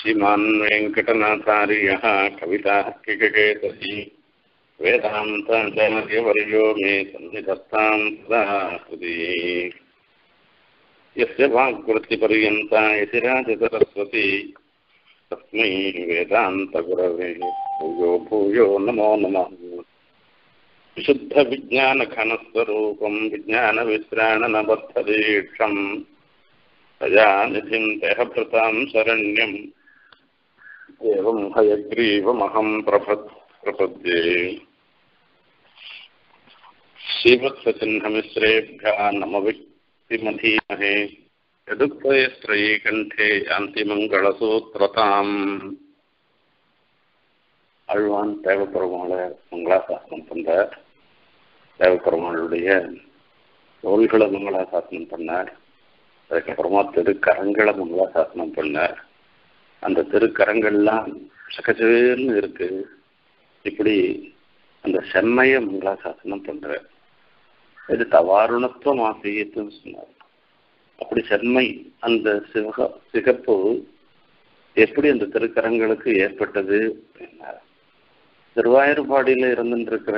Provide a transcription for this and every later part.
श्रीमान् वेङ्कटनाथार्यः कवितार्किककेतसी वेदान्ताचार्यवर्यो मे सन्निधत्तां सदा हृदि यस्य वाक्वृत्तिपर्यन्ता यतिराजसरस्वती तस्मै वेदान्तगुरवे भूयो भूयो नमो नमः विशुद्धविज्ञानघनस्वरूपं विज्ञानविश्राणनबद्धदीक्षम् दयानिधिं देहभृतां शरण्यम् एवं हयग्रीवमहं प्रपद् प्रपद्ये श्रीवत्सचिह्नमिश्रेभ्यः नमविक्तिमधीमहे यदुक्तयस्त्रयी कण्ठे यान्ति मङ्गलसूत्रताम् அழ்வான் தேவப்பெருமாளை மங்களாசாசனம் பண்ணார் தேவப்பெருமாளுடைய தோள்களை மங்களாசாசனம் பண்ணார் அதுக்கப்புறமா திருக்கரங்களை மங்களாசாசனம் பண்ணார் அந்த திருக்கரங்கள்லாம் சகச்சேர்னு இருக்கு இப்படி அந்த செம்மைய மங்களாசாசனம் பண்ற இது தவாருணத்துவம் ஆசியத்துன்னு சொன்னார் அப்படி செம்மை அந்த சிவக சிகப்பு எப்படி அந்த திருக்கரங்களுக்கு ஏற்பட்டது அப்படின்னார் திருவாயூர்பாடியில இருந்துருக்கிற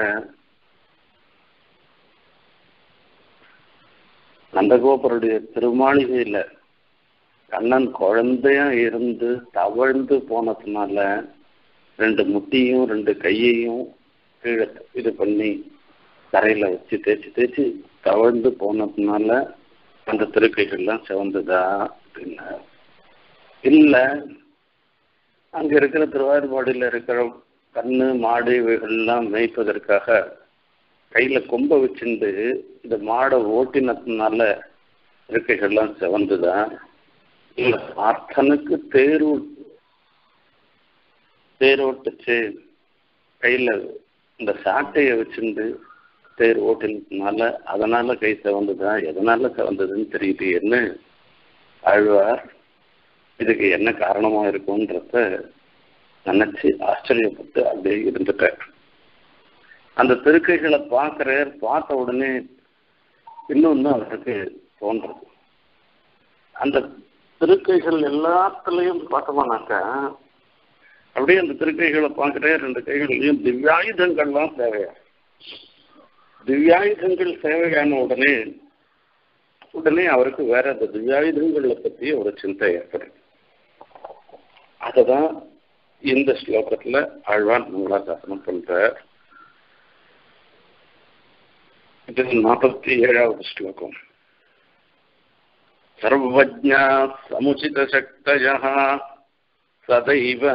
நந்தகோபருடைய திருமாளிகையில கண்ணன் குழந்தையா இருந்து தவழ்ந்து போனதுனால ரெண்டு முட்டியும் ரெண்டு கையையும் கீழே இது பண்ணி தரையில வச்சு தேய்ச்சி தேய்ச்சி தவழ்ந்து போனதுனால அந்த திருக்கைகள்லாம் சிவந்ததா அப்படின்னா இல்ல அங்க இருக்கிற திருவாரூர்பாடியில இருக்கிற கண்ணு மாடு எல்லாம் மேய்ப்பதற்காக கையில கொம்ப வச்சிருந்து இந்த மாடை ஓட்டினதுனால இருக்கைகள்லாம் சிவந்துதான் இல்ல பார்த்தனுக்கு தேர் தேர் ஓட்டுச்சு கையில இந்த சாட்டைய வச்சிருந்து தேர் ஓட்டினதுனால அதனால கை சிவந்துதான் எதனால சிவந்ததுன்னு தெரியுது என்ன ஆழ்வார் இதுக்கு என்ன காரணமா இருக்கும்ன்றத நினைச்சு ஆச்சரியப்பட்டு அப்படியே இருந்துட்டார் அந்த திருக்கைகளை பார்க்கிறார் பார்த்த உடனே இன்னொன்னு அவருக்கு தோன்றது அந்த திருக்கைகள் எல்லாத்துலயும் பார்த்தோம்னாக்கா அப்படியே அந்த திருக்கைகளை பார்க்கிறேன் ரெண்டு கைகள்லையும் திவ்யாயுதங்கள்லாம் தேவையா திவ்யாயுதங்கள் தேவையான உடனே உடனே அவருக்கு வேற அந்த திவ்யாயுதங்களை பத்தி ஒரு சிந்தை ஏற்படுது அததான் இந்த ஸ்லோகத்துல ஆழ்வான் மங்களாசாசனம் பண்ற இது நாற்பத்தி ஏழாவது ஸ்லோகம் சர்வஜா சமுச்சித சக்தய சதைவ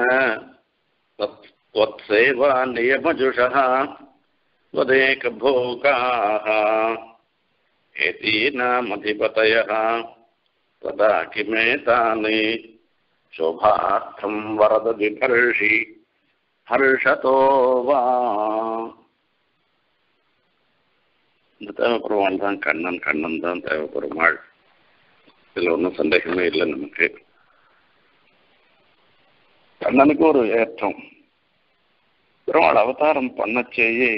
त्वत्सेवा नियमजुषः त्वदेकभोगाः एतीनामधिपतयः तदा किमेतानि शोभार्थं वरद बिभर्षि हर्षतो वा இந்த தேவப்பெருமாள் தான் கண்ணன் கண்ணன் தான் தேவப்பெருமாள் இதில் ஒன்றும் சந்தேகமே இல்லை நமக்கு கண்ணனுக்கு ஒரு ஏற்றம் பெருமாள் அவதாரம் பண்ணச்சேயே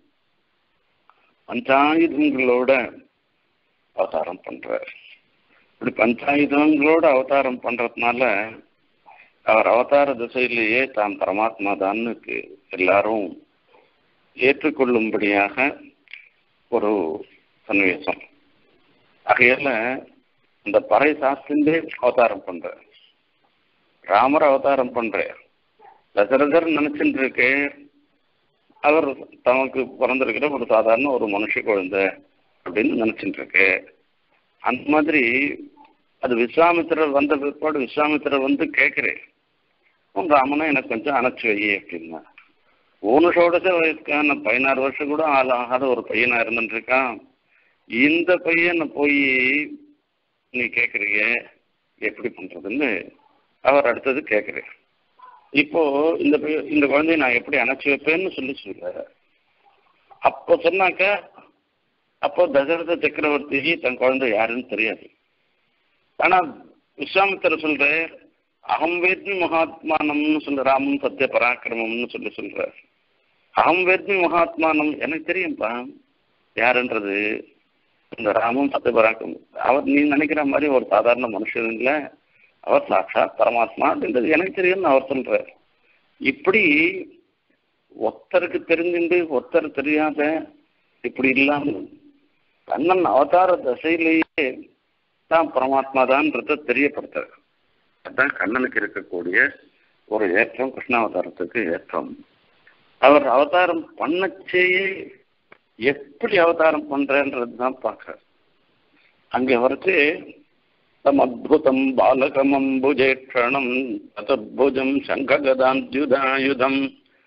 பஞ்சாயுதங்களோட அவதாரம் பண்றார் இப்படி பஞ்சாயுதங்களோட அவதாரம் பண்றதுனால அவர் அவதார திசையிலேயே தான் பரமாத்மா தான்னு எல்லாரும் ஏற்றுக்கொள்ளும்படியாக ஒரு சன்னிவேசம் ஆகையால இந்த பறை சாஸ்திரே அவதாரம் பண்ற ராமர் அவதாரம் பண்றார் தசரதர் நினைச்சுட்டு இருக்கு அவர் தமக்கு பிறந்திருக்கிற ஒரு சாதாரண ஒரு மனுஷ குழந்தை அப்படின்னு நினைச்சுட்டு இருக்கு அந்த மாதிரி அது விஸ்வாமித்திரர் வந்த பிற்பாடு விஸ்வாமித்திரர் வந்து கேட்கிறேன் உன் ராமனை எனக்கு கொஞ்சம் அணைச்சி வை அப்படின்னா ஊனுஷோடச வயசுக்கான பதினாறு வருஷம் கூட ஆள் ஆகாத ஒரு பையனா இருந்துட்டு இருக்கான் இந்த பையனை போய் நீ கேட்குறீங்க எப்படி பண்றதுன்னு அவர் அடுத்தது கேட்குறேன் இப்போ இந்த இந்த குழந்தைய நான் எப்படி அணைச்சி வைப்பேன்னு சொல்லி சொல்றாரு அப்போ சொன்னாக்க அப்போ தசரத சக்கரவர்த்திக்கு தன் குழந்தை யாருன்னு தெரியாது ஆனா விஸ்வாமித்திர சொல்ற அகம் வேத்மி மகாத்மானம்னு சொல்ற ராமம் சத்திய பராக்கிரமம்னு சொல்லி சொல்ற அகம் வேத்மி மகாத்மானம் எனக்கு தெரியும்ப்பா யாருன்றது இந்த ராமம் சத்திய பராக்கிரமம் அவர் நீ நினைக்கிற மாதிரி ஒரு சாதாரண மனுஷன் இல்லை அவர் சாட்சாத் பரமாத்மா அப்படின்றது எனக்கு தெரியும்னு அவர் சொல்றார் இப்படி ஒருத்தருக்கு தெரிஞ்சுண்டு ஒருத்தர் தெரியாத இப்படி இல்லாம கண்ணன் அவதார தசையிலேயே தான் பரமாத்மா தான்றத தெரியப்படுத்துறார் அதுதான் கண்ணனுக்கு இருக்கக்கூடிய ஒரு ஏற்றம் கிருஷ்ணாவதாரத்துக்கு ஏற்றம் அவர் அவதாரம் பண்ணச்சேயே எப்படி அவதாரம் பண்றேன்றது தான் பார்க்க அங்கே வரைச்சு தம் அத்புதம் பாலகமம்புஜேட்சணம் சதுர்புஜம் சங்ககதாத்யுதாயுதம்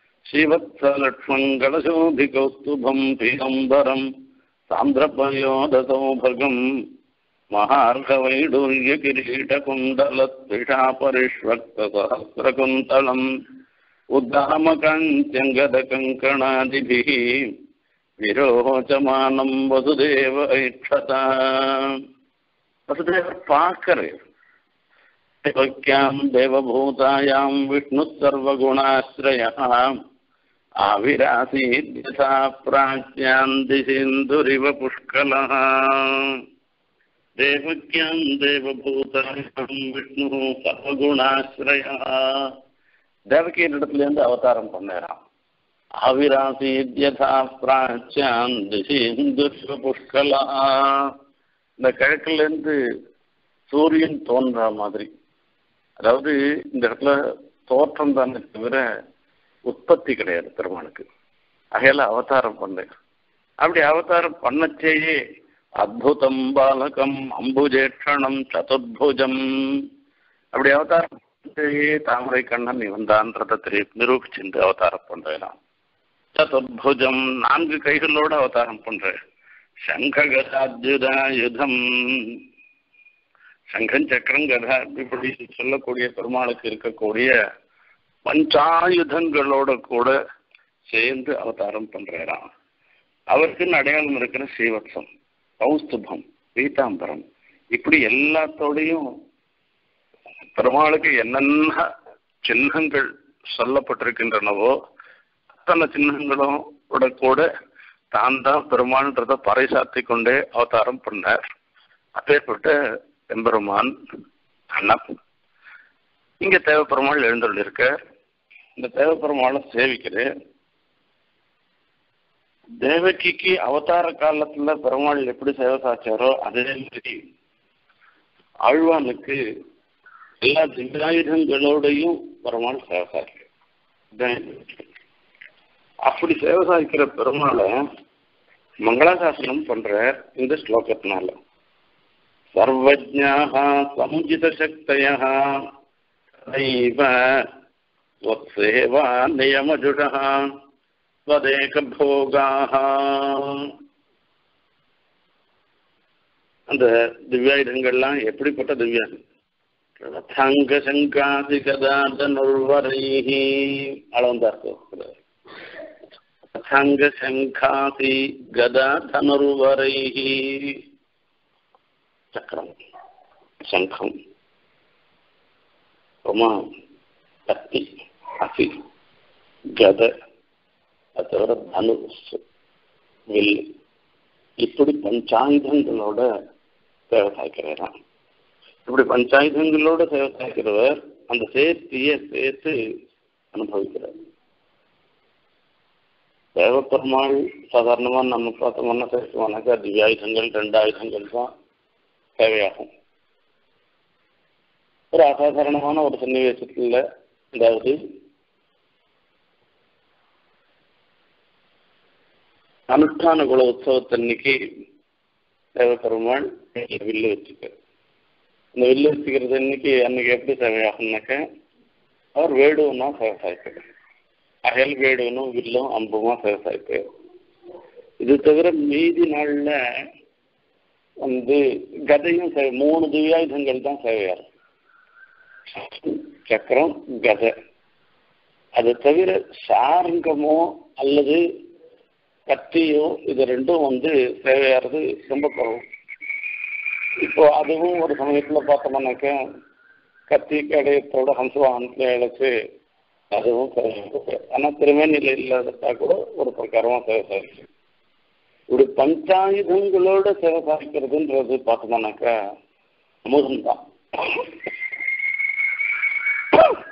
ஸ்ரீவத்ஸலக்ஷ்மங்கலசோபிகௌஸ்துபம் பீதம்பரம் சாந்திரபயோதசௌபகம் महार्घवैडूर्यकिरीटकुण्डलत्विषापरिष्वक्तसहस्रकुन्तलम् उद्दामकाञ्चङ्गदकङ्कणादिभिः विरोचमानम् वसुदेव ऐक्षता वसुदेव पाकरे देवक्याम् देवभूतायाम् विष्णुः सर्वगुणाश्रयः आविरासीद् यथा प्राच्याम् दिशिन्दुरिव पुष्कलः देवक्यां தேவபூதாயம் விஷ்ணு சர்வகுணாசிரயா தேவகியின் இடத்துல இருந்து அவதாரம் பண்ணாராம் ஆவிராசீத்யதா பிராச்சான் திசீந்துஷ்வ புஷ்கலா இந்த கிழக்குல இருந்து சூரியன் தோன்ற மாதிரி அதாவது இந்த இடத்துல தோற்றம் தானே தவிர உற்பத்தி கிடையாது பெருமானுக்கு அகையில அவதாரம் பண்ணேன் அப்படி அவதாரம் பண்ணச்சேயே அத்புதம் பாலகம் அம்புஜேட்சணம் சதுர்புஜம் அப்படி அவதாரம் தாமரை கண்ணன் இவன் தான்றதை தெரிய நிரூபிச்சுட்டு அவதாரம் பண்றேன் சதுர்புஜம் நான்கு கைகளோட அவதாரம் பண்றேன் சங்ககதாத்யுதாயுதம் சங்கம் சக்கரம் கதா இப்படி சொல்லக்கூடிய பெருமாளுக்கு இருக்கக்கூடிய பஞ்சாயுதங்களோட கூட சேர்ந்து அவதாரம் பண்றாராம் அவருக்குன்னு அடையாளம் இருக்கிற ஸ்ரீவத்சம் கௌஸ்துபம் பீதாம்பரம் இப்படி எல்லாத்தோடையும் பெருமாளுக்கு என்னென்ன சின்னங்கள் சொல்லப்பட்டிருக்கின்றனவோ அத்தனை சின்னங்களும் கூட கூட தான் தான் பெருமாள்ன்றத பறைசாத்தி கொண்டே அவதாரம் பண்ணார் அப்பேற்பட்ட எம்பெருமான் அண்ணன் இங்க தேவப்பெருமாள் எழுந்துள்ள இருக்க இந்த தேவப்பெருமாளை சேவிக்கிறேன் தேவகிக்கு அவதார காலத்துல பெருமாள் எப்படி சேவை சாச்சாரோ அதே மாதிரி ஆழ்வானுக்கு எல்லா திவ்யாயுதங்களோடையும் பெருமாள் சேவை சாய்க்கிறார் அப்படி சேவை சாய்க்கிற பெருமாளை மங்களாசாசனம் பண்ற இந்த ஸ்லோகத்தினால சர்வஜாக சமுஜித சக்தய சேவா நியமஜுடா ஸ்வதேகபோகாக அந்த திவ்யாயுதங்கள்லாம் எப்படிப்பட்ட திவ்யாயுதம் ரதாங்க சங்காதி கதாதனுர்வரைஹி அளவந்தார் ரதாங்க சங்காதி கதாதனுர்வரைஹி சக்கரம் சங்கம் ரொம்ப கத்தி அசி கதை அது தவிர தனுஷ் வில் இப்படி பஞ்சாயுதங்களோட சேவை சாய்க்கிறாராம் இப்படி பஞ்சாயுதங்களோட சேவை சாய்க்கிறவர் அந்த சேர்த்திய சேர்த்து அனுபவிக்கிறார் தேவப்பெருமாள் சாதாரணமாக நம்ம பார்த்தோம்னா சேர்த்துவானாக்கா திவ்யாயுதங்கள் ரெண்டாயுதங்கள் தான் தேவையாகும் ஒரு அசாதாரணமான ஒரு சன்னிவேசத்தில் அதாவது அனுஷ்டான குல உற்சவத்தன்னைக்கு தேவப்பெருமாள் வில்லு வச்சுக்க இந்த வில்லு வச்சுக்கிறது அன்னைக்கு அன்னைக்கு எப்படி சேவையாகும்னாக்க அவர் வேடுவனா சேவை சாய்ப்பார் அகல் வேடுவனும் வில்லும் அம்புமா சேவை சாய்ப்பார் இது தவிர மீதி நாளில் வந்து கதையும் சேவை மூணு திவ்யாயுதங்கள் தான் சேவையார் சக்கரம் கதை அது தவிர சாரங்கமோ அல்லது கத்தியோ இது ரெண்டும் வந்து தேவையாகிறது ரொம்ப குறவு இப்போ அதுவும் ஒரு சமயத்தில் பார்த்தோம்னாக்க கத்தி கடையத்தோட ஹம்சவாகனத்தில் இழைச்சு அதுவும் தேவை ஆனால் திருமேனியில் இல்லாததா கூட ஒரு பிரகாரமாக சேவை சாதிச்சு இப்படி பஞ்சாயுதங்களோட சேவை சாதிக்கிறதுன்றது பார்த்தோம்னாக்கா அமுதம் தான்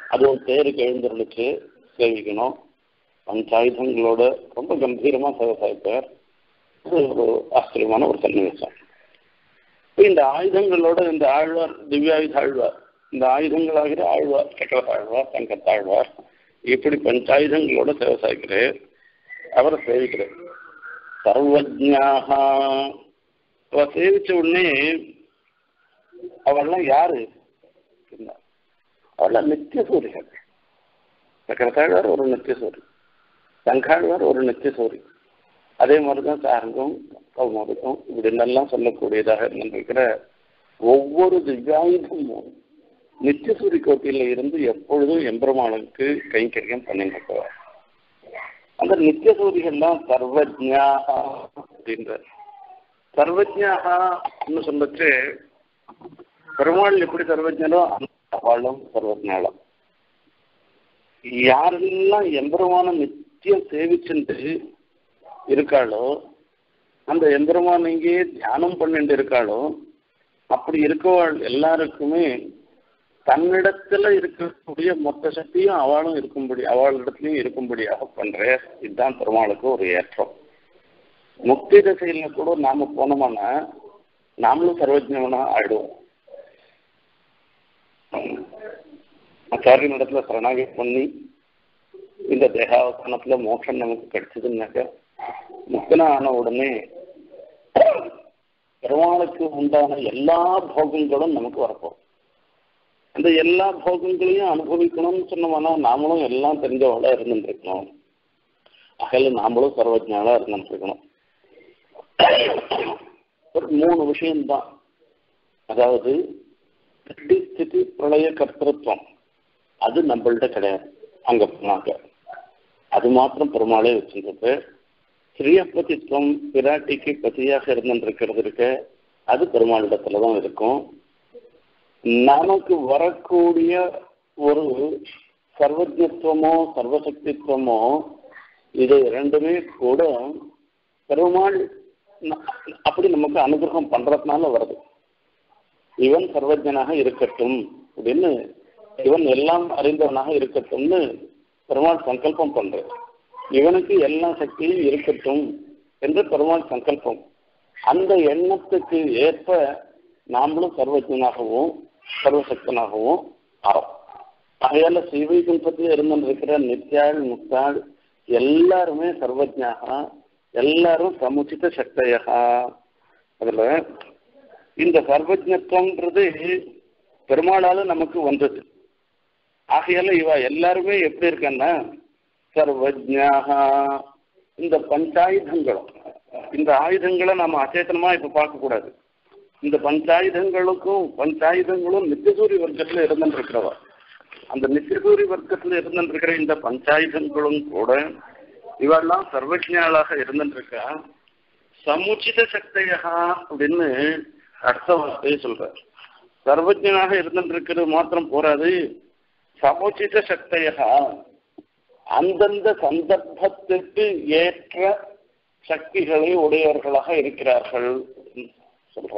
அதுவும் தேருக்கு எழுந்திருந்துச்சு சேவிக்கணும் பஞ்சாயுதங்களோட ரொம்ப கம்பீரமா சேவை சாய்ப்பார் அது ஒரு ஆச்சரியமான ஒரு சன்னிவேசம் இந்த ஆயுதங்களோட இந்த ஆழ்வார் திவ்யாயுத ஆழ்வார் இந்த ஆயுதங்களாகிற ஆழ்வார் சக்கர ஆழ்வார் தங்கத்தாழ்வார் இப்படி பஞ்சாயுதங்களோட சேவை சாய்க்கிறேன் அவரை சேவிக்கிறேன் சர்வஜாக அவ சேவிச்ச உடனே அவள்லாம் யாரு அவள்லாம் நித்திய சூரியன் சக்கரத்தாழ்வார் ஒரு நித்திய சூரி சங்காழ்வார் ஒரு நித்திய சூரி அதே மாதிரிதான் சாரங்கம் கௌமோதகம் இப்படி எல்லாம் சொல்லக்கூடியதாக இருந்திருக்கிற ஒவ்வொரு திவ்யாயுதமும் நித்தியசூரி கோட்டியில இருந்து எப்பொழுதும் எம்பெருமானுக்கு கைங்கரியம் பண்ணிருக்கிறார் அந்த நித்தியசூரிகள்லாம் சர்வஜாக அப்படின்ற சர்வஜாகன்னு சொல்லச்சு பெருமாள் எப்படி சர்வஜனோ அவளும் சர்வஜாலம் யாரெல்லாம் எம்பெருமான நித்தியம் சேவிச்சுட்டு இருக்காளோ அந்த எம்பெருமானையே தியானம் பண்ணிட்டு இருக்காளோ அப்படி இருக்கவாள் எல்லாருக்குமே தன்னிடத்துல இருக்கக்கூடிய மொத்த சக்தியும் அவளும் இருக்கும்படி அவளிடத்துலயும் இருக்கும்படியாக பண்ற இதுதான் பெருமாளுக்கு ஒரு ஏற்றம் முக்தி திசையில கூட நாம போனோம்னா நாமளும் சர்வஜனா ஆயிடுவோம் ஆச்சாரியன் இடத்துல சரணாகி பண்ணி இந்த தேகாவசானத்துல மோட்சம் நமக்கு கிடைச்சதுன்னாக்க முக்தனா ஆன உடனே பெருமாளுக்கு உண்டான எல்லா போகங்களும் நமக்கு வரப்போம் அந்த எல்லா போகங்களையும் அனுபவிக்கணும்னு சொன்னோம்னா நாமளும் எல்லாம் தெரிஞ்சவளா இருந்துருக்கணும் அகல நாமளும் சர்வஜனாலா இருந்துருக்கணும் ஒரு மூணு விஷயம்தான் அதாவது ஸ்திதி ஸ்திதி பிரளய கர்த்தத்துவம் அது நம்மள்ட்ட கிடையாது அங்க போனாங்க அது மாத்திரம் பெருமாளே வச்சிருக்கு ஸ்ரீயப்பதித்துவம் பிராட்டிக்கு பத்தியாக இருந்துருக்கிறது இருக்க அது பெருமாளிடத்துல தான் இருக்கும் நமக்கு வரக்கூடிய ஒரு சர்வஜத்துவமோ சர்வசக்தித்துவமோ இது ரெண்டுமே கூட பெருமாள் அப்படி நமக்கு அனுகிரகம் பண்றதுனால வருது இவன் சர்வஜனாக இருக்கட்டும் அப்படின்னு இவன் எல்லாம் அறிந்தவனாக இருக்கட்டும்னு பெருமாள் சங்கல்பம் பண்ற இவனுக்கு எல்லா சக்தியும் இருக்கட்டும் என்று பெருமாள் சங்கல்பம் அந்த எண்ணத்துக்கு ஏற்ப நாமளும் சர்வஜனாகவும் சர்வசக்தனாகவும் ஆறோம் ஆகையால ஸ்ரீவைகுண்டத்தில் இருந்திருக்கிற நித்யாள் முக்தாள் எல்லாருமே சர்வஜனாக எல்லாரும் சமுச்சித சக்தையா அதுல இந்த சர்வஜத்துவம்ன்றது பெருமாளால நமக்கு வந்தது ஆகையால இவ எல்லாருமே எப்படி இருக்கன்னா சர்வஜாக இந்த பஞ்சாயுதங்களும் இந்த ஆயுதங்களை நாம அச்சேத்தனமா இப்ப பார்க்க கூடாது இந்த பஞ்சாயுதங்களுக்கும் பஞ்சாயுதங்களும் நித்தியசூரி வர்க்கத்துல இருந்துருக்கிறவா அந்த நித்தியசூரி வர்க்கத்துல இருந்துருக்கிற இந்த பஞ்சாயுதங்களும் கூட இவெல்லாம் சர்வஜாளாக இருந்துருக்கா சமுச்சித சக்தியா அப்படின்னு அடுத்த வார்த்தையை சொல்ற சர்வஜனாக இருந்துருக்கிறது மாத்திரம் போராது சமுச்சித சக்தியா அந்தந்த சந்தர்ப்பத்திற்கு ஏற்ற சக்திகளை உடையவர்களாக இருக்கிறார்கள் சொல்ற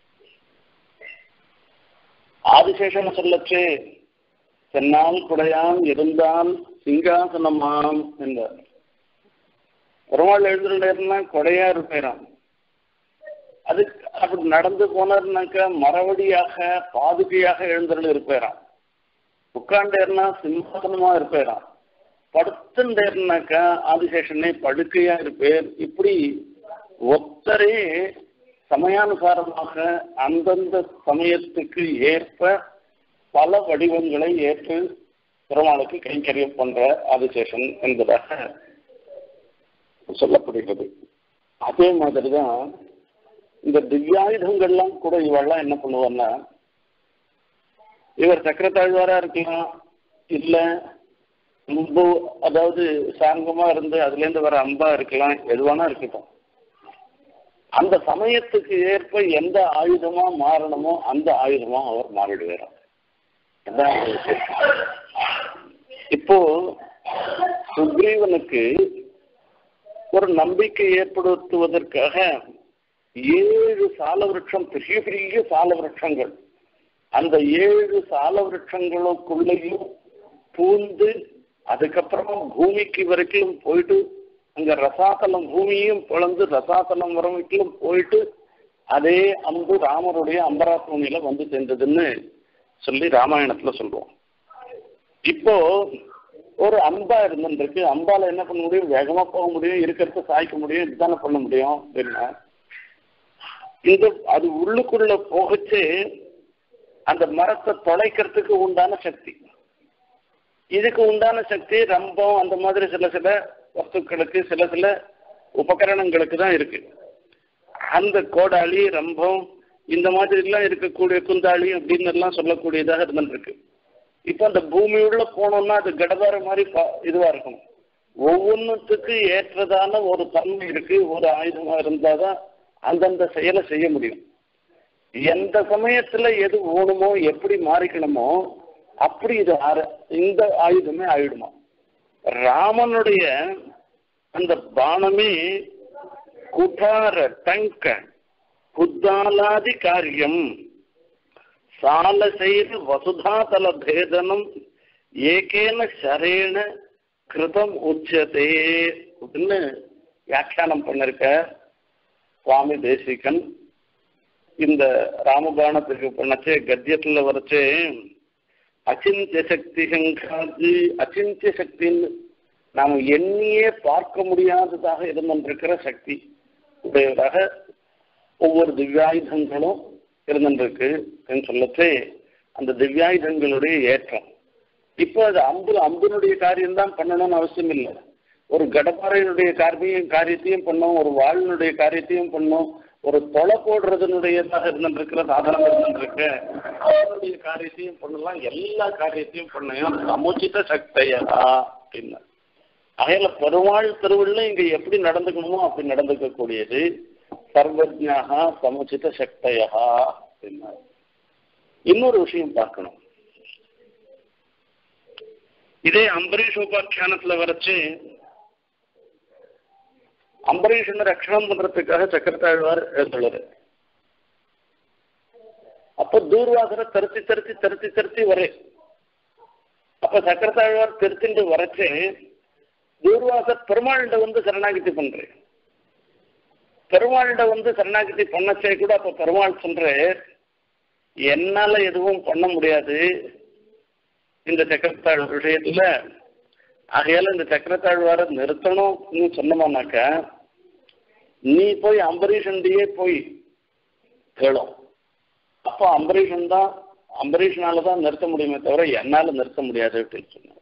ஆதிசேஷன் சொல்லச்சு சென்னால் குடையாம் இருந்தால் சிங்காசனமாம் என்றார் பெருமாள் எழுந்துருந்தா கொடையா இருப்பேராம் அது அப்படி நடந்து போனார்னாக்கா மரவடியாக பாதுகையாக எழுந்தருள் இருப்பேராம் உட்காண்டேர்னா சிம்மாசனமா இருப்பேராம் படுத்துட்டேர்னாக்கா ஆதிசேஷனே படுக்கையா இருப்பேர் இப்படி ஒத்தரே சமயானுசாரமாக அந்தந்த சமயத்துக்கு ஏற்ப பல வடிவங்களை ஏற்று பெருமாளுக்கு கைங்கரியம் பண்ற ஆதிசேஷன் என்பதாக சொல்லப்படுகிறது அதே மாதிரிதான் இந்த திவ்யாயுதங்கள்லாம் கூட இவெல்லாம் என்ன பண்ணுவான்னா இவர் சக்கரத்தாழ்வாரா இருக்கலாம் இல்ல முன்பு அதாவது சாங்கமா இருந்து அதுல இருந்து வர அம்பா இருக்கலாம் எதுவானா இருக்கட்டும் அந்த சமயத்துக்கு ஏற்ப எந்த ஆயுதமா மாறணுமோ அந்த ஆயுதமா அவர் மாறிடுவார் இப்போ சுக்ரீவனுக்கு ஒரு நம்பிக்கை ஏற்படுத்துவதற்காக ஏழு சால விருட்சம் பெரிய பெரிய சால விருட்சங்கள் அந்த ஏழு சால விருட்சங்களுக்குள்ளேயும் பூந்து அதுக்கப்புறமா பூமிக்கு வரைக்கும் போயிட்டு அங்க ரசாத்தலம் பூமியும் பிளந்து ரசாத்தலம் வரைக்கும் போயிட்டு அதே அம்பு ராமருடைய அம்பராத்மனியில வந்து சேர்ந்ததுன்னு சொல்லி ராமாயணத்துல சொல்லுவோம் இப்போ ஒரு அம்பா இருந்துருக்கு அம்பால என்ன பண்ண முடியும் வேகமா போக முடியும் இருக்கிறத சாய்க்க முடியும் இதுதானே பண்ண முடியும் அப்படின்னா இந்த அது உள்ளுக்குள்ள போகச்சு அந்த மரத்தை தொலைக்கிறதுக்கு உண்டான சக்தி இதுக்கு உண்டான சக்தி ரம்பம் அந்த மாதிரி சில சில வஸ்துக்களுக்கு சில சில உபகரணங்களுக்கு தான் இருக்கு அந்த கோடாளி ரம்பம் இந்த மாதிரி எல்லாம் இருக்கக்கூடிய குந்தாளி அப்படின்னு எல்லாம் சொல்லக்கூடியதாக இருந்துருக்கு இப்ப அந்த பூமி உள்ள போனோம்னா அது கடதார மாதிரி இதுவா இருக்கும் ஒவ்வொன்றுத்துக்கு ஏற்றதான ஒரு தன்மை இருக்கு ஒரு ஆயுதமா இருந்தாதான் அந்தந்த செயலை செய்ய முடியும் எந்த சமயத்துல எது ஓணுமோ எப்படி மாறிக்கணுமோ அப்படி இது இந்த ஆயுதமே ஆயிடுமா ராமனுடைய அந்த பானமே குட்டார டங்க புத்தாலாதி காரியம் சால செய்து வசுதாதல பேதனம் ஏகேன சரேன கிருதம் உச்சதே அப்படின்னு வியாக்கியானம் பண்ணிருக்க சுவாமி தேசிகன் இந்த ராமபாணத்துக்கு பண்ணச்சே கத்தியத்துல வரைச்சே அச்சிந்திய சக்தி சங்காது அச்சிந்திய சக்தின்னு நாம் எண்ணியே பார்க்க முடியாததாக இருந்திருக்கிற சக்தி உடையதாக ஒவ்வொரு திவ்யாயுதங்களும் இருந்திருக்கு சொல்லச்சே அந்த திவ்யாயுதங்களுடைய ஏற்றம் இப்போ அது அம்பு அம்பினுடைய காரியம் தான் பண்ணணும்னு அவசியம் இல்லை ஒரு கடப்பாறையினுடைய காரியம் காரியத்தையும் பண்ணும் ஒரு வாளினுடைய காரியத்தையும் பண்ணும் ஒரு தொலை போடுறதுனுடையதாக இருந்துருக்கிற சாதனம் இருந்துருக்கு அதனுடைய காரியத்தையும் பண்ணலாம் எல்லா காரியத்தையும் பண்ணையும் சமுச்சித சக்தியா அப்படின்னு அகையில பெருமாள் திருவிழா இங்க எப்படி நடந்துக்கணுமோ அப்படி நடந்துக்க கூடியது சர்வஜா சமுச்சித சக்தியா அப்படின்னா இன்னொரு விஷயம் பார்க்கணும் இதே அம்பரீஷ் உபாக்கியானத்துல வரைச்சு அம்பரீஷன் ரட்சணம் பண்றதுக்காக சக்கரத்தாழ்வார் எழுந்துள்ளாரு அப்ப தூர்வாசரை தருத்தி தருத்தி தருத்தி தருத்தி வரே அப்ப சக்கரத்தாழ்வார் திருத்திண்டு வரைச்சு தூர்வாசர் பெருமாள்கிட்ட வந்து சரணாகிதி பண்றேன் பெருமாள்கிட்ட வந்து சரணாகிதி பண்ணச்சே கூட அப்ப பெருமாள் சொல்ற என்னால எதுவும் பண்ண முடியாது இந்த சக்கரத்தாழ் விஷயத்துல ஆகையால இந்த சக்கரத்தாழ்வார நிறுத்தணும்னு சொன்னோம்னாக்க நீ போய் அம்பரீஷன்டையே போய் கேளும் அப்போ அம்பரீஷன் தான் அம்பரீஷனால தான் நிறுத்த முடியுமே தவிர என்னால நிறுத்த முடியாது அப்படின்னு சொன்னார்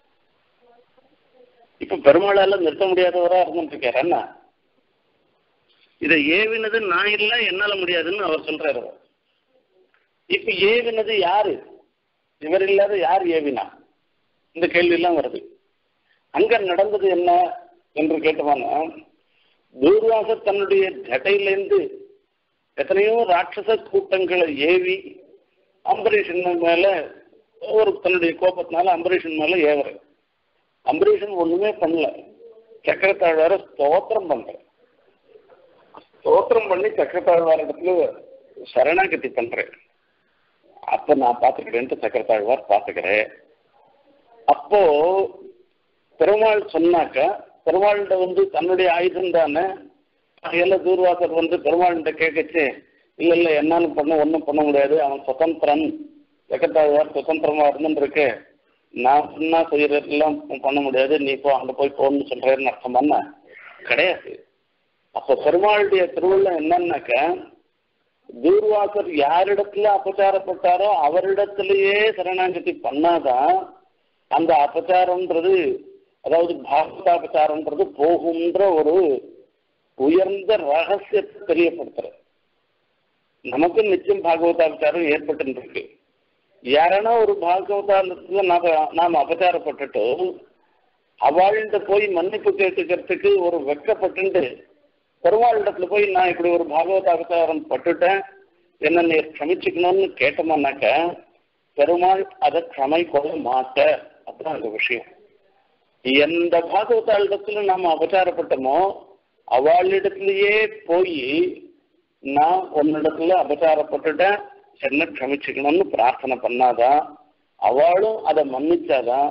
இப்ப பெருமாளால நிறுத்த முடியாதவரா இருந்துட்டு என்ன இதை ஏவினது நான் இல்ல என்னால முடியாதுன்னு அவர் சொல்றாரு இப்ப ஏவினது யாரு இவர் இல்லாத யார் ஏவினா இந்த கேள்வி எல்லாம் வருது அங்க நடந்தது என்ன என்று கேட்டோம்னா தூர்வாச தன்னுடைய ஜட்டையிலேருந்து எத்தனையோ ராட்சச கூட்டங்களை ஏவி அம்பரீஷன் மேல ஒரு தன்னுடைய கோபத்தினால அம்பரீஷன் மேல ஏவுற அம்பரீஷன் ஒண்ணுமே பண்ணல சக்கரத்தாழ்வார ஸ்தோத்திரம் பண்ற ஸ்தோத்திரம் பண்ணி சக்கரத்தாழ்வார இடத்துல சரணாகதி பண்றேன் அப்ப நான் பாத்துக்கிறேன்ட்டு சக்கரத்தாழ்வார் பாத்துக்கிறேன் அப்போ பெருமாள் சொன்னாக்க பெருமாள்கிட்ட வந்து தன்னுடைய ஆயுதம் தானே எல்லாம் தூர்வாசர் வந்து பெருமாள்கிட்ட கேட்கச்சு இல்ல இல்ல என்னாலும் பண்ண ஒன்றும் பண்ண முடியாது அவன் சுதந்திரன் ஜெகத்தாழ்வார் சுதந்திரமா இருந்துருக்கு நான் சொன்னா செய்யறதெல்லாம் பண்ண முடியாது நீ இப்போ அங்க போய் போகணும்னு சொல்றேன்னு அர்த்தம் பண்ண கிடையாது அப்ப பெருமாளுடைய திருவிழா என்னன்னாக்க தூர்வாசர் யாரிடத்துல அபச்சாரப்பட்டாரோ அவரிடத்திலேயே சரணாகதி பண்ணாதான் அந்த அபச்சாரம்ன்றது அதாவது பாகவதாபச்சாரம்ன்றது போகுன்ற ஒரு உயர்ந்த ரகசியத்தை தெரியப்படுத்துற நமக்கு நிச்சயம் பாகவதாபச்சாரம் ஏற்பட்டு இருக்கு யாரானா ஒரு பாகவதாலத்துல நாம நாம் அபச்சாரப்பட்டுட்டு அவள்கிட்ட போய் மன்னிப்பு கேட்டுக்கிறதுக்கு ஒரு வெக்கப்பட்டு பெருமாளிடத்துல போய் நான் இப்படி ஒரு பாகவத அவதாரம் பட்டுட்டேன் என்ன நீ க்ஷமிச்சுக்கணும்னு கேட்டோம்னாக்க பெருமாள் அதை க்ஷமை கொள்ள மாட்ட அதான் அந்த விஷயம் எந்த பாகவதாளிடத்துல நாம அபச்சாரப்பட்டோமோ அவளிடத்திலேயே போய் நான் உன்னிடத்துல அபச்சாரப்பட்டுட்டேன் என்ன க்ஷமிச்சுக்கணும்னு பிரார்த்தனை பண்ணாதான் அவளும் அதை மன்னிச்சாதான்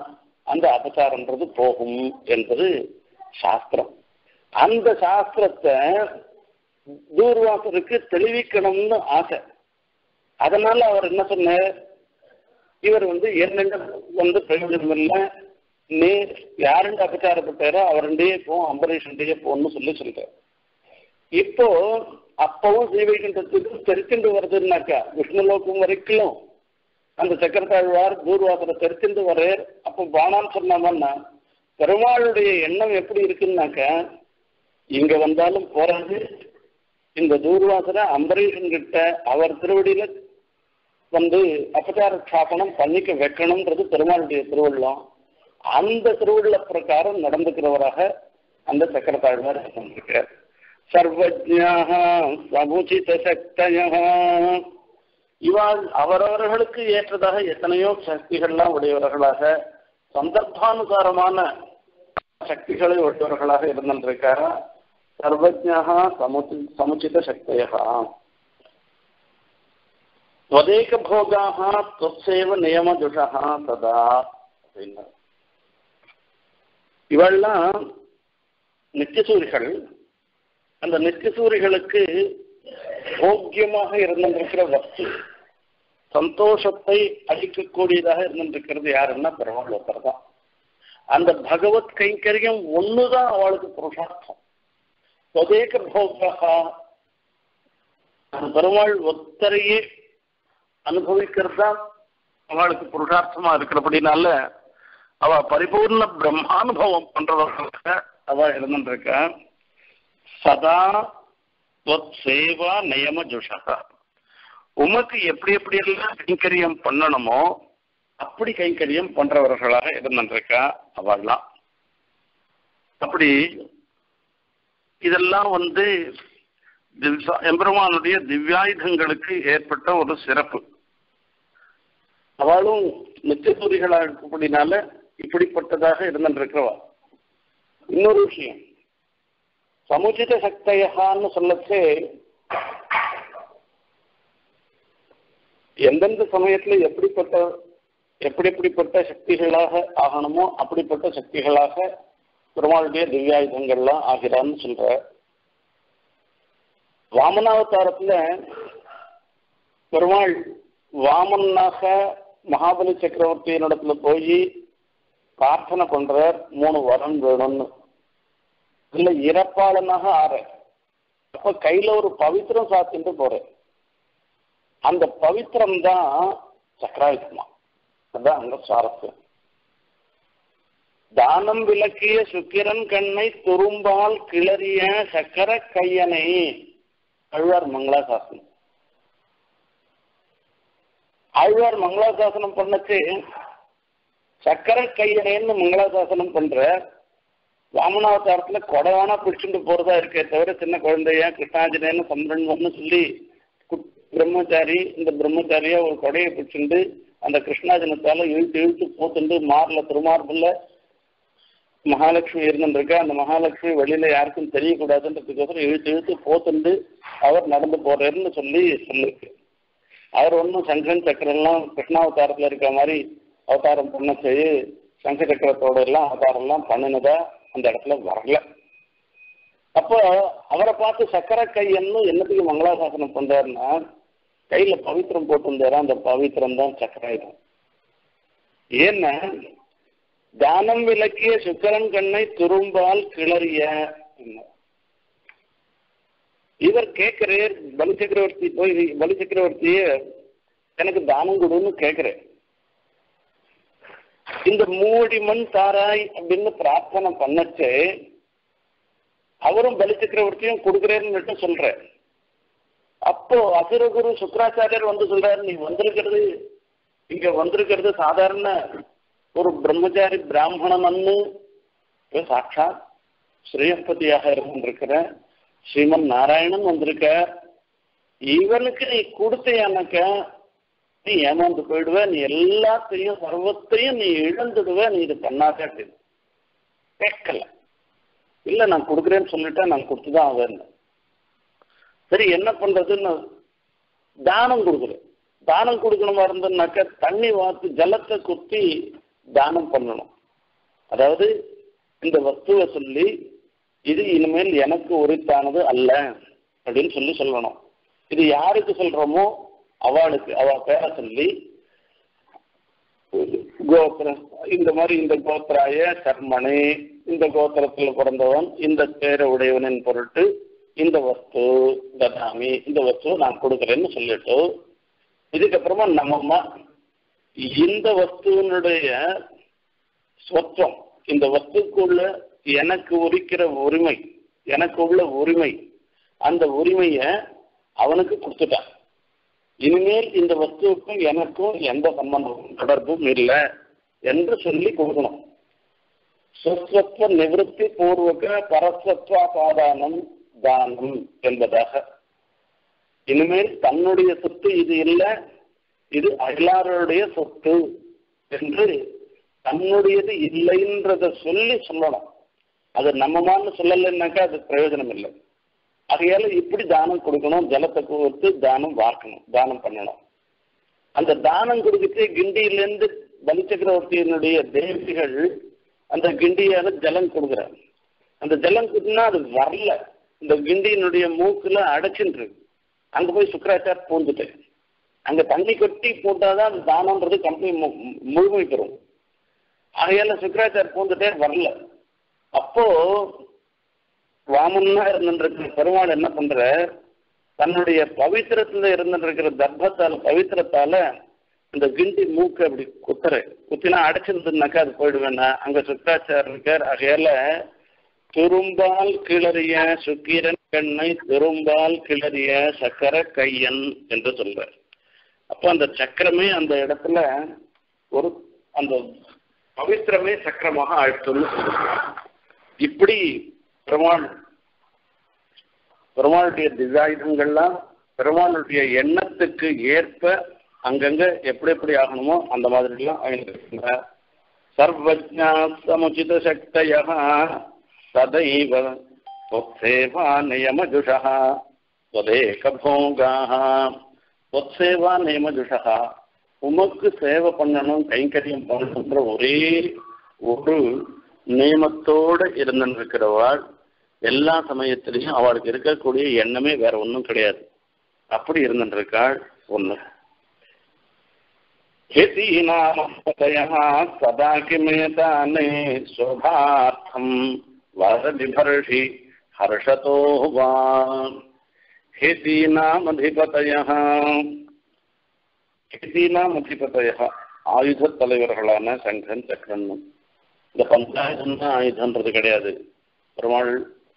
அந்த அபசாரம்ன்றது போகும் என்பது சாஸ்திரம் அந்த சாஸ்திரத்தை தூர்வாசருக்கு தெளிவிக்கணும்னு ஆசை அதனால அவர் என்ன சொன்னார் இவர் வந்து என்னென்ன வந்து பிரயோஜனம் இல்லை நீ யாருண்டு அபச்சாரப்பட்டாரோ அவருடைய போ அம்பரீஷன்டையே போன்னு சொல்லி சொல்றார் இப்போ அப்பவும் ஸ்ரீவைகுண்டத்துக்கு தெரிச்சுண்டு வருதுன்னாக்கா விஷ்ணுலோகம் வரைக்கும் அந்த சக்கரத்தாழ்வார் தூர்வாசரை தெரிச்சுண்டு வர்றார் அப்போ பானான்னு சொன்னாமன்னா பெருமாளுடைய எண்ணம் எப்படி இருக்குன்னாக்கா இங்க வந்தாலும் போறாது இந்த தூர்வாசரை அம்பரீஷன் கிட்ட அவர் திருவடியில வந்து அபச்சார ஸ்தாபனம் பண்ணிக்க வைக்கணும்ன்றது பெருமாளுடைய திருவள்ளம் அந்த திருவுள்ள பிரகாரம் நடந்துக்கிறவராக அந்த சக்கரத்தாழ்வார் இருந்திருக்கார் சர்வஜாக சமுச்சித சக்தய இவாள் அவரவர்களுக்கு ஏற்றதாக எத்தனையோ சக்திகள்லாம் உடையவர்களாக சந்தர்ப்பானுசாரமான சக்திகளை உடையவர்களாக இருந்திருக்காரா சர்வஜாக சமுச்சி சமுச்சித சக்தயா त्वदेक भोगाः त्वत्सेव நியமஜுஷா ததா அப்படின்னா இவெல்லாம் நித்தியசூரிகள் அந்த நித்தியசூரிகளுக்கு போக்கியமாக இருந்திருக்கிற வஸ்து சந்தோஷத்தை அளிக்கக்கூடியதாக இருந்திருக்கிறது யாருன்னா பெருமாள் ஒருத்தர் தான் அந்த பகவத் கைங்கரியம் ஒண்ணுதான் அவளுக்கு புருஷார்த்தம் தொதேக போகா பெருமாள் ஒத்தரையே அனுபவிக்கிறது தான் அவளுக்கு புருஷார்த்தமா இருக்கிறபடினால அவ பரிபூர்ண பிரம்மானுபவம் பண்றவர்களுக்கு அவ இருந்துருக்க சதா சேவா நியம ஜுஷகா உமக்கு எப்படி எப்படி எல்லாம் கைங்கரியம் பண்ணணுமோ அப்படி கைங்கரியம் பண்றவர்களாக இருந்துருக்கா அவள்லாம் அப்படி இதெல்லாம் வந்து எம்பெருமானுடைய திவ்யாயுதங்களுக்கு ஏற்பட்ட ஒரு சிறப்பு அவளும் நித்தியசூரிகளாக இருக்கப்படினால இப்படிப்பட்டதாக இருந்திருக்கிறவா இன்னொரு விஷயம் சமுச்சித சக்தையான்னு சொல்லச்சே எந்தெந்த சமயத்துல எப்படிப்பட்ட எப்படி எப்படிப்பட்ட சக்திகளாக ஆகணுமோ அப்படிப்பட்ட சக்திகளாக பெருமாளுடைய திவ்யாயுதங்கள்லாம் ஆகிறான்னு சொல்ற வாமனாவதாரத்துல பெருமாள் வாமனாக மகாபலி சக்கரவர்த்தியினிடத்துல போய் பிரார்த்தனை பண்றார் மூணு வரம் வேணும்னு இல்ல இறப்பாளனாக ஆற அப்ப கையில ஒரு பவித்திரம் சாத்திட்டு போறேன் அந்த பவித்திரம் தான் சக்கராயுதமா அதுதான் அங்க சுவாரஸ்யம் தானம் விளக்கிய சுக்கிரன் கண்ணை துரும்பால் கிளறிய சக்கர கையனை அழ்வார் மங்களாசாசனம் ஆழ்வார் மங்களாசாசனம் பண்ணச்சு சக்கர கையனைன்னு மங்களாசாசனம் பண்ற வாமனாவதாரத்துல கொடவானா பிடிச்சுட்டு போறதா இருக்கே தவிர சின்ன குழந்தைய கிருஷ்ணாஜனேன்னு சந்திரன் சொல்லி பிரம்மச்சாரி இந்த பிரம்மச்சாரியா ஒரு கொடையை பிடிச்சிட்டு அந்த கிருஷ்ணாஜனத்தால இழுத்து இழுத்து போத்துண்டு மார்ல திருமார்புல மகாலட்சுமி இருந்துருக்க அந்த மகாலட்சுமி வெளியில யாருக்கும் தெரியக்கூடாதுன்றதுக்கோசரம் இழுத்து இழுத்து போத்துண்டு அவர் நடந்து போறாருன்னு சொல்லி சொல்லிருக்கு அவர் ஒன்றும் சங்கன் சக்கரெல்லாம் கிருஷ்ணாவதாரத்துல இருக்க மாதிரி அவதாரம் பண்ண செய்து சங்க சக்கரத்தோட எல்லாம் அவதாரம் எல்லாம் பண்ணினதா அந்த இடத்துல வரல அப்போ அவரை பார்த்து சக்கர கையன்னு என்னத்துக்கு மங்களாசாசனம் பண்றாருன்னா கையில பவித்திரம் போட்டிருந்தாரு அந்த பவித்திரம் தான் சக்கராயுதம் ஏன்னா தானம் விளக்கிய சுக்கரன் கண்ணை துரும்பால் கிளறிய இவர் கேட்கிறார் பலி சக்கரவர்த்தி போய் பலி சக்கரவர்த்திய எனக்கு தானம் கொடுன்னு கேட்கிறேன் இந்த மூடி மண் தாராய் அப்படின்னு பிரார்த்தனை பண்ணச்சு அவரும் பலி சக்கரவர்த்தியும் கொடுக்குறேன்னு சொல்ற அப்போ அசுரகுரு சுக்கராச்சாரியர் வந்து சொல்றாரு நீ வந்திருக்கிறது இங்க வந்திருக்கிறது சாதாரண ஒரு பிரம்மச்சாரி பிராமணன்னு சாட்சாத் ஸ்ரீயப்பதியாக இருந்திருக்கிற ஸ்ரீமன் நாராயணன் வந்திருக்க இவனுக்கு நீ கொடுத்தையானாக்க நீ ஏமாந்து போயிடுவ நீ எல்லாத்தையும் சர்வத்தையும் நீ இழந்துடுவ நீ இது பண்ணாத கேட்கல இல்ல நான் கொடுக்குறேன்னு சொல்லிட்டேன் நான் கொடுத்துதான் ஆவேன் சரி என்ன பண்றதுன்னு தானம் கொடுக்குறேன் தானம் கொடுக்கணுமா இருந்ததுனாக்க தண்ணி வார்த்து ஜலத்தை குத்தி தானம் பண்ணணும் அதாவது இந்த வஸ்துவை சொல்லி இது இனிமேல் எனக்கு உரித்தானது அல்ல அப்படின்னு சொல்லி சொல்லணும் இது யாருக்கு சொல்றோமோ அவளுக்கு அவ பேரை சொல்லி கோத்திர இந்த மாதிரி இந்த கோத்திராய சர்மனே இந்த கோத்திரத்தில் பிறந்தவன் இந்த பேரை உடையவனின் பொருட்டு இந்த வஸ்து ததாமி இந்த வஸ்து நான் கொடுக்குறேன்னு சொல்லிட்டு இதுக்கப்புறமா நம்ம இந்த வஸ்துவனுடைய சொத்தம் இந்த வஸ்துக்குள்ள எனக்கு உரிக்கிற உரிமை எனக்கு உள்ள உரிமை அந்த உரிமைய அவனுக்கு கொடுத்துட்டான் இனிமேல் இந்த வஸ்துவுக்கும் எனக்கும் எந்த சம்பந்தமும் தொடர்பும் இல்லை என்று சொல்லி கொடுக்கணும் சொஸ்வத்வ நிவൃத்தி பூர்வக பரஸ்வத்வாபாதானம் தானம் என்பதாக இனிமேல் தன்னுடைய சொத்து இது இல்லை இது அயலாருடைய சொத்து என்று தன்னுடையது இல்லைன்றத சொல்லி சொல்லணும் அது நம்மமான்னு சொல்லலைன்னாக்கா அது பிரயோஜனம் இல்லை ஆகையால இப்படி தானம் கொடுக்கணும் ஜலத்தை கொடுத்து தானம் வார்க்கணும் தானம் பண்ணணும் அந்த தானம் கொடுத்துட்டு கிண்டியிலேருந்து பலி சக்கரவர்த்தியினுடைய தேவிகள் அந்த கிண்டியால ஜலம் கொடுக்குறாங்க அந்த ஜலம் கொடுத்தா அது வரல இந்த கிண்டியினுடைய மூக்குல அடைச்சுட்டு அங்க போய் சுக்கராச்சார் பூந்துட்டு அங்க தண்ணி கொட்டி போட்டாதான் அந்த தானம்ன்றது கம்பெனி முழுமை பெறும் ஆகையால சுக்கராச்சார் பூந்துட்டே வரல அப்போ வாமன்னா இருந்துருக்கிற பெருமாள் என்ன பண்ற தன்னுடைய பவித்திரத்துல இருந்துருக்கிற தர்ப்பத்தால பவித்திரத்தால இந்த கிண்டி மூக்கு அப்படி குத்துற குத்தினா அடைச்சிருந்துனாக்கா அது போயிடுவேன்னா அங்க சுக்காச்சார் இருக்கார் ஆகையால திரும்பால் கிளறிய சுக்கிரன் கண்ணை திரும்பால் கிளறிய சக்கர கையன் என்று சொல்றார் அப்போ அந்த சக்கரமே அந்த இடத்துல ஒரு அந்த பவித்திரமே சக்கரமாக ஆழ்த்துன்னு இப்படி பெருமாள் பெருமாளுடைய திசாயுதங்கள்லாம் பெருமாளுடைய எண்ணத்துக்கு ஏற்ப அங்கங்க எப்படி எப்படி ஆகணுமோ அந்த மாதிரிலாம் ஆகிட்டு சர்வஜா சமுச்சித சக்தய சதைவ त्वत्सेवा नियमजुषः त्वदेकभोगाः त्वत्सेवा நியமஜுஷா உமக்கு சேவை பண்ணணும் கைங்கரியம் பண்ணணுன்ற ஒரே ஒரு நியமத்தோடு இருந்திருக்கிறவாள் எல்லா சமயத்திலையும் அவளுக்கு இருக்கக்கூடிய எண்ணமே வேற ஒன்றும் கிடையாது அப்படி இருந்துருக்காள் ஒன்று हेतीनामपतयः सदा किमेताने शोभार्थम् वरदिभर्षि हर्षतो वा हेतीनामधिपतयः ஹிதீனாமதிபதையா ஆயுத தலைவர்களான சங்கன் சக்கரன் இந்த பஞ்சாயுதம் தான் ஆயுதன்றது கிடையாது பெருமாள்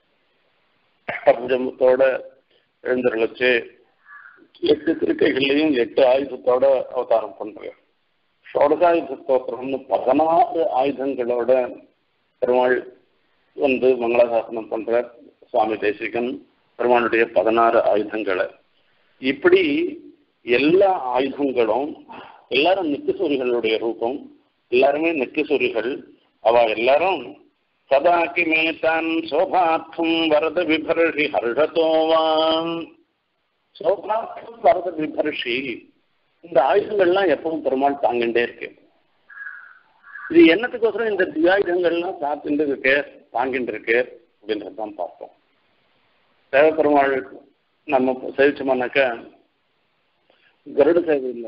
அஷ்டபுஜமத்தோட எழுந்தருளச்சு எட்டு திருக்கைகள்லையும் எட்டு ஆயுதத்தோட அவதாரம் பண்றார் ஷோடசாயுத ஸ்தோத்திரம்னு பதினாறு ஆயுதங்களோட பெருமாள் வந்து மங்களாசாசனம் பண்றார் சுவாமி தேசிகன் பெருமாளுடைய பதினாறு ஆயுதங்களை இப்படி எல்லா ஆயுதங்களும் எல்லாரும் நித்திசூரிகளுடைய ரூபம் எல்லாருமே நித்திசூரிகள் அவ எல்லாரும் சதா கிமேதான் சோபார்த்தம் வரத விபர்ஷி ஹர்ஷத்தோவான் சோபார்த்தம் வரத விபர்ஷி இந்த ஆயுதங்கள்லாம் எப்பவும் பெருமாள் தாங்கிட்டே இருக்கு இது என்னத்துக்கோசரம் இந்த தியாயுதங்கள்லாம் சாப்பிட்டு இருக்கு தாங்கிட்டு இருக்கு அப்படின்றதான் பார்ப்போம் தேவப்பெருமாள் நம்ம சேவிச்சோம்னாக்கா கருட சேவையில்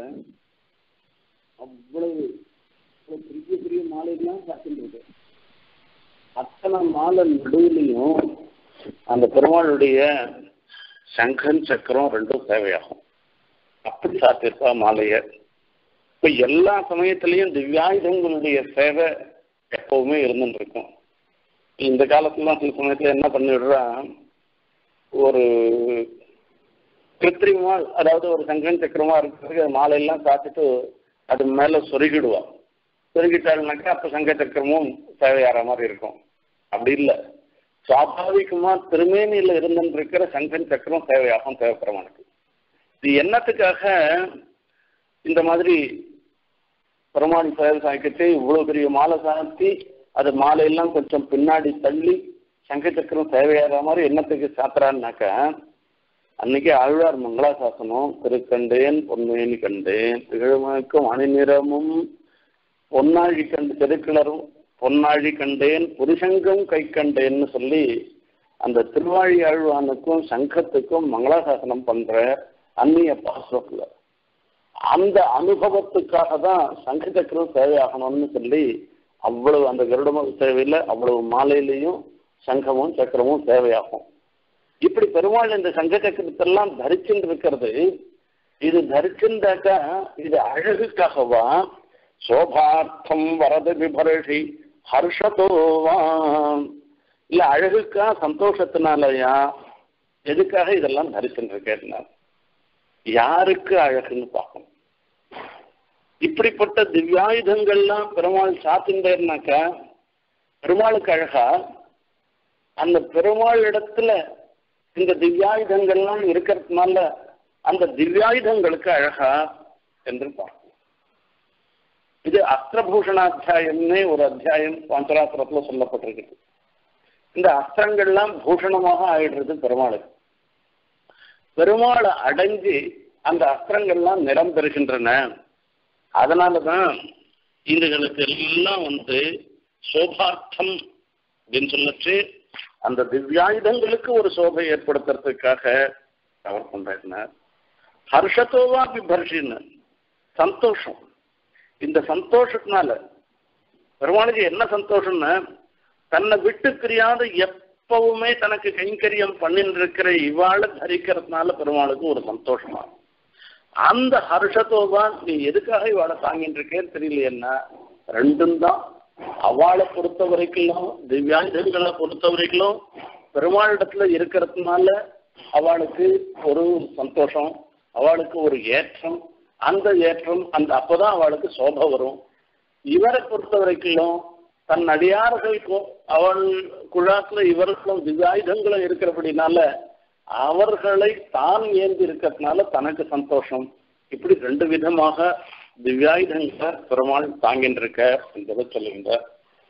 அவ்வளவு பெரிய பெரிய மாலைகள்லாம் சாத்திட்டு அத்தனை மாலை நடுவுலையும் அந்த பெருமாளுடைய சங்கன் சக்கரம் ரெண்டும் சேவையாகும் அப்படி சாத்திருப்பா மாலைய இப்ப எல்லா சமயத்திலையும் திவ்யாயுதங்களுடைய சேவை எப்பவுமே இருந்துட்டு இருக்கும் இந்த காலத்துலாம் சில சமயத்துல என்ன பண்ணிடுறா ஒரு கிருத்திரிமா அதாவது ஒரு சங்கன் சக்கரமா இருக்கிறதுக்கு மாலையெல்லாம் சாத்திட்டு அது மேல சொருகிடுவா சொருகிட்டாள்னாக்கா அப்ப சங்க சக்கரமும் தேவையாற மாதிரி இருக்கும் அப்படி இல்லை சுவாபாவிகமா திருமேனியில இருந்துட்டு இருக்கிற சங்கன் சக்கரம் தேவையாகும் தேவைப்படுறவனுக்கு இது என்னத்துக்காக இந்த மாதிரி பெருமாள் சேவை சாய்க்கச்சு இவ்வளவு பெரிய மாலை சாத்தி அது மாலையெல்லாம் கொஞ்சம் பின்னாடி தள்ளி சங்க சக்கரம் தேவையாகிற மாதிரி என்னத்துக்கு சாத்துறான்னாக்கா அன்னைக்கு ஆழ்வார் மங்களாசாசனம் திருக்கண்டேன் பொன்மேனி கண்டேன் திகழ்மக்கும் அணிநிறமும் பொன்னாழி கண்டு திருக்கிளரும் பொன்னாழி கண்டேன் புருஷங்கம் கை கண்டேன்னு சொல்லி அந்த திருவாழி ஆழ்வானுக்கும் சங்கத்துக்கும் மங்களாசாசனம் பண்ற அந்நிய பாசுரத்துல அந்த அனுபவத்துக்காக தான் சங்க சக்கரம் தேவையாகணும்னு சொல்லி அவ்வளவு அந்த கருடமும் தேவையில்லை அவ்வளவு மாலையிலையும் சங்கமும் சக்கரமும் தேவையாகும் இப்படி பெருமாள் இந்த சங்க சக்கரத்தெல்லாம் தரிச்சுட்டு இருக்கிறது இது தரிச்சுட்டாக்கா இது அழகுக்காகவா சோபார்த்தம் வரத விபரஷி ஹர்ஷதோவா இல்ல அழகுக்கா சந்தோஷத்தினாலயா எதுக்காக இதெல்லாம் தரிச்சுட்டு இருக்கேன்னா யாருக்கு அழகுன்னு பார்க்கணும் இப்படிப்பட்ட திவ்யாயுதங்கள்லாம் பெருமாள் சாத்தின்றேன்னாக்கா பெருமாளுக்கு அழகா அந்த பெருமாள் இடத்துல இந்த திவ்யாயுதங்கள்லாம் இருக்கிறதுனால அந்த திவ்யாயுதங்களுக்கு அழகா என்று பார்க்கணும் இது அஸ்திரபூஷணாத்தியாயம்னே ஒரு அத்தியாயம் பாஞ்சராத்திரத்துல சொல்லப்பட்டிருக்குது இந்த அஸ்திரங்கள்லாம் பூஷணமாக ஆயிடுறது பெருமாளுக்கு பெருமாளை அடைஞ்சு அந்த அஸ்திரங்கள்லாம் நிறம் பெறுகின்றன அதனாலதான் இதுகளுக்கு எல்லாம் வந்து சோபார்த்தம் அப்படின்னு சொல்லச்சு அந்த திவ்யாயுதங்களுக்கு ஒரு சோபை ஏற்படுத்துறதுக்காக அவர் பண்றார் ஹர்ஷத்தோவா பிபர்ஷின்னு சந்தோஷம் இந்த சந்தோஷத்தினால பெருமாளுக்கு என்ன சந்தோஷம்னா தன்னை விட்டு பிரியாத எப்பவுமே தனக்கு கைங்கரியம் பண்ணிட்டு இருக்கிற இவாளை தரிக்கிறதுனால பெருமாளுக்கு ஒரு சந்தோஷமா அந்த ஹர்ஷத்தோவா நீ எதுக்காக இவாளை தாங்கிட்டு இருக்கேன்னு தெரியலையன்னா ரெண்டும் தான் அவளை பொறுத்த வரைக்கும் திவ்யாயுதங்களை பொறுத்த வரைக்கும் பெருமாளிடத்துல இருக்கிறதுனால அவளுக்கு ஒரு சந்தோஷம் அவளுக்கு ஒரு ஏற்றம் அந்த ஏற்றம் அந்த அப்போதான் அவளுக்கு சோபை வரும் இவரை பொறுத்த வரைக்கும் தன் அடியார்களுக்கும் அவள் குழாத்துல இவர்களும் திவ்யாயுதங்களும் இருக்கிறபடினால அவர்களை தான் ஏந்தி இருக்கிறதுனால தனக்கு சந்தோஷம் இப்படி ரெண்டு விதமாக திவ்யாயுதங்களை பெருமாள் தாங்கின்றிருக்க என்பதை சொல்லுகின்றார்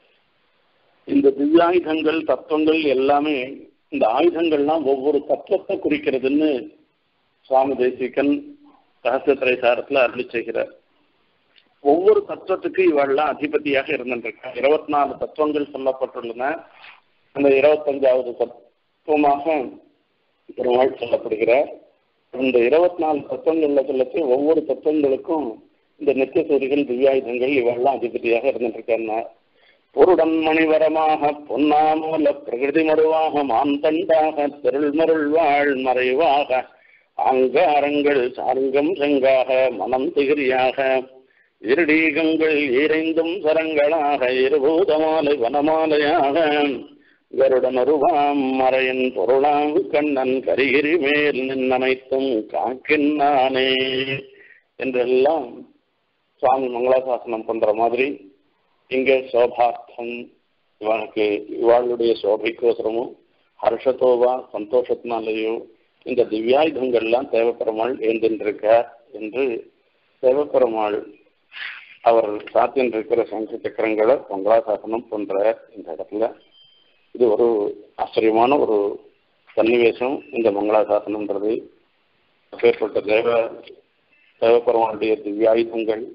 இந்த திவ்யாயுதங்கள் தத்துவங்கள் எல்லாமே இந்த ஆயுதங்கள்லாம் ஒவ்வொரு தத்துவத்தை குறிக்கிறதுன்னு சுவாமி தேசிகன் ரகசியத்திரை சாரத்துல அருளி செய்கிறார் ஒவ்வொரு தத்துவத்துக்கு இவெல்லாம் அதிபதியாக இருந்திருக்கா இருபத்தி நாலு தத்துவங்கள் சொல்லப்பட்டுள்ளன அந்த இருபத்தஞ்சாவது தத்துவமாக பெருமாள் சொல்லப்படுகிறார் இந்த இருபத்தி நாலு தத்துவங்கள்ல சொல்லச்சு ஒவ்வொரு தத்துவங்களுக்கும் இந்த நித்திய சூரிகள் திவ்யாயுதங்கள் இவெல்லாம் அதிபதியாக இருந்திருக்காங்க பொருடன் மணிவரமாக பொன்னாமூல பிரகிருதி மருவாக மாந்தண்டாக திருள்மருள் வாழ் மறைவாக அங்காரங்கள் சாருங்கம் செங்காக மனம் திகிரியாக இருடீகங்கள் இறைந்தும் சரங்களாக இருபூதமாலை வனமாலையாக கருடன் அருவாம் மறையின் பொருளாம் கண்ணன் கரிகிரி மேல் நின்னமைத்தும் காக்கின்னானே என்றெல்லாம் சுவாமி மங்களாசாசனம் பண்ற மாதிரி இங்க சோபார்த்தம் இவனுக்கு இவாளுடைய சோபைக்கோசரமும் ஹர்ஷத்தோவா சந்தோஷத்தினாலேயோ இந்த திவ்யாயுதங்கள்லாம் தேவப்பெருமாள் ஏந்திருக்க என்று தேவப்பெருமாள் அவர் சாத்தின் இருக்கிற சங்க சக்கரங்களை மங்களாசாசனம் பண்ற இந்த இடத்துல இது ஒரு ஆச்சரியமான ஒரு சன்னிவேசம் இந்த மங்களாசாசனம்ன்றது அப்பேற்பட்ட தேவ தேவப்பெருமாளுடைய திவ்யாயுதங்கள்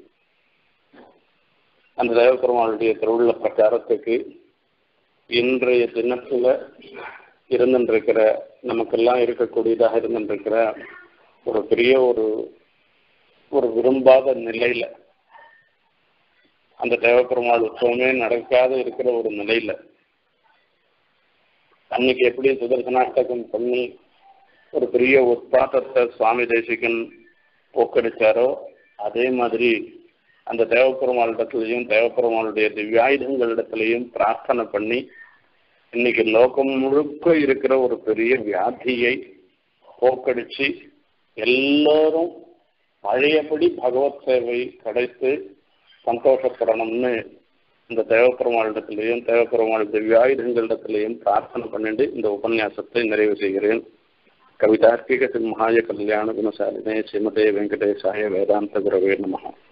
அந்த தேவப்பெருமாளுடைய திருவுள்ள பிரச்சாரத்துக்கு இன்றைய தினத்துல இருந்துருக்கிற நமக்கெல்லாம் இருக்கக்கூடியதாக இருந்துருக்கிற ஒரு பெரிய ஒரு ஒரு விரும்பாத நிலையில அந்த தேவப்பெருமாள் உற்சவமே நடக்காத இருக்கிற ஒரு நிலையில அன்னைக்கு எப்படி சுதர்சனாஷ்டகம் பண்ணி ஒரு பெரிய உற்பாத்தத்தை சுவாமி தேசிகன் போக்கடிச்சாரோ அதே மாதிரி அந்த தேவப்பெருமாளிடத்திலையும் தேவப்பெருமாளுடைய திவ்யாயுதங்களிடத்திலையும் பிரார்த்தனை பண்ணி இன்னைக்கு லோகம் முழுக்க இருக்கிற ஒரு பெரிய வியாதியை போக்கடிச்சு எல்லாரும் பழையபடி பகவத் சேவை கிடைத்து சந்தோஷப்படணும்னு இந்த தேவப்பெருமாளிடத்திலையும் தேவப்பெருமாள் திவ்யாயுதங்களிடத்திலையும் பிரார்த்தனை பண்ணிட்டு இந்த உபன்யாசத்தை நிறைவு செய்கிறேன் கவிதார்க்கிக சிம்ஹாய கல்யாண குணசாலினே ஸ்ரீமதே வெங்கடேசாய வேதாந்த குரவே நமகா